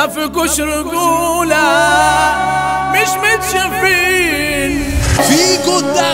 فيكوش رجولة مش متشافين فيجو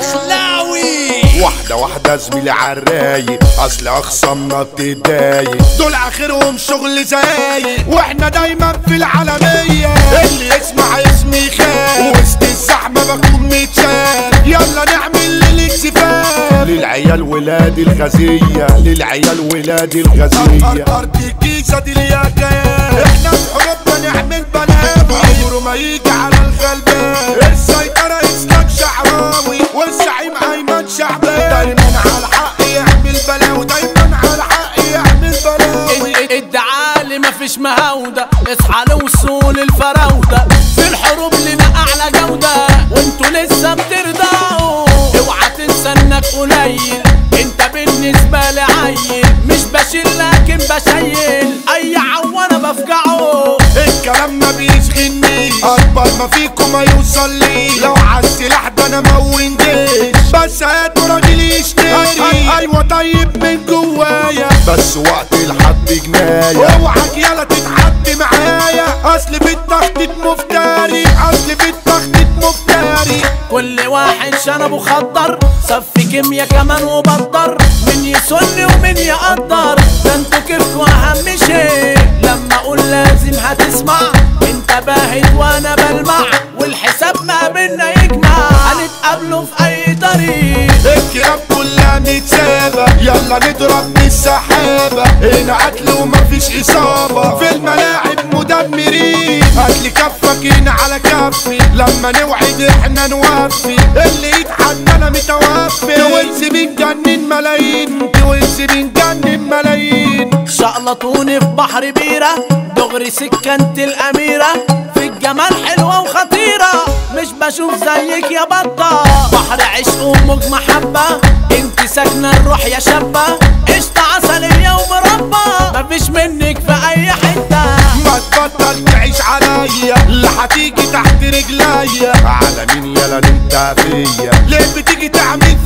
الدخلاوي واحدة واحدة زميلي عالرايق اصل اخصامنا بتضايق دول اخرهم شغل زايق واحنا دايما في العالمية اللي يسمع اسمي خان وسط الزحمة بكون متشال يلا نعمل للاكتفاء للعيال ولاد الغزية للعيال ولاد الغزية ارض الجيزة دي الياكات احنا في حروبنا نعمل بلاوي عمره ما يجي على الغلبان السيطرة اسلام شعراوي والزعيم ايمن شعبان دايما على الحق يعمل بلاوي دايما على الحق يعمل بلاوي ادعالي مفيش مهاودة اصحى لوصول الفراودة في الحروب لنا اعلى جودة وانتوا لسه بترضعوا اوعى تنسى انك قليل انت بالنسبة لي عيل مش بشيل لكن بشيل اي عوانة بفجعه الكلام ما بيشغلني اكبر ما فيكم ما يوصل لي لو عالسلاح ده انا مون جيش بس هات راجل يشتري ايوه طيب من جوايا بس وقت الحد جناية اوعك يلا تتحد معايا اصل بالتخطيط مفتري اصل بالتخطيط مفتري كل واحد شنبه خضر صفي كيميا كمان وبطر من يسن ومن يقدر ده انتوا كيفكوا اهم شيء لما اقول لازم هتسمع انت باهت وانا بلمع والحساب ما بينا يجمع هنتقابلوا في اي طريق الكلاب كلها متسابة يلا نضرب من السحابة هنا قتل ومفيش إصابة في الملاعب مدمرين هاتلي كفك هنا على كفي لما نوعد احنا نوفي اللي يتحدى انا متوفي توينز بنجنن ملايين توينز بنجنن ملايين شقلطوني في بحر بيرة دغري سكنت الأميرة في الجمال حلوة وخطيرة مش بشوف زيك يا بطة بحر عشق وموج محبة انت ساكنة الروح يا شابة قشطة عسلية ومربى مفيش منك في أي حتة ما تبطل تعيش عليا اللي هتيجي تحت رجليا على مين يلا انت فيا ليه بتيجي تعمل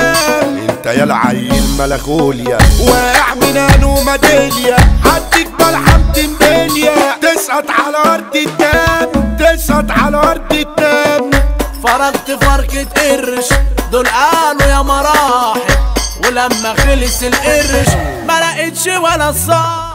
فنان انت يا العيل ملكوليا واقع من انو ميداليا هديك بلحم تمبليا تسقط على ارض الدم تسقط على ارض الدم فرقت فرقة قرش دول قالوا يا مراحل ولما خلص القرش ما لقيتش ولا الصاح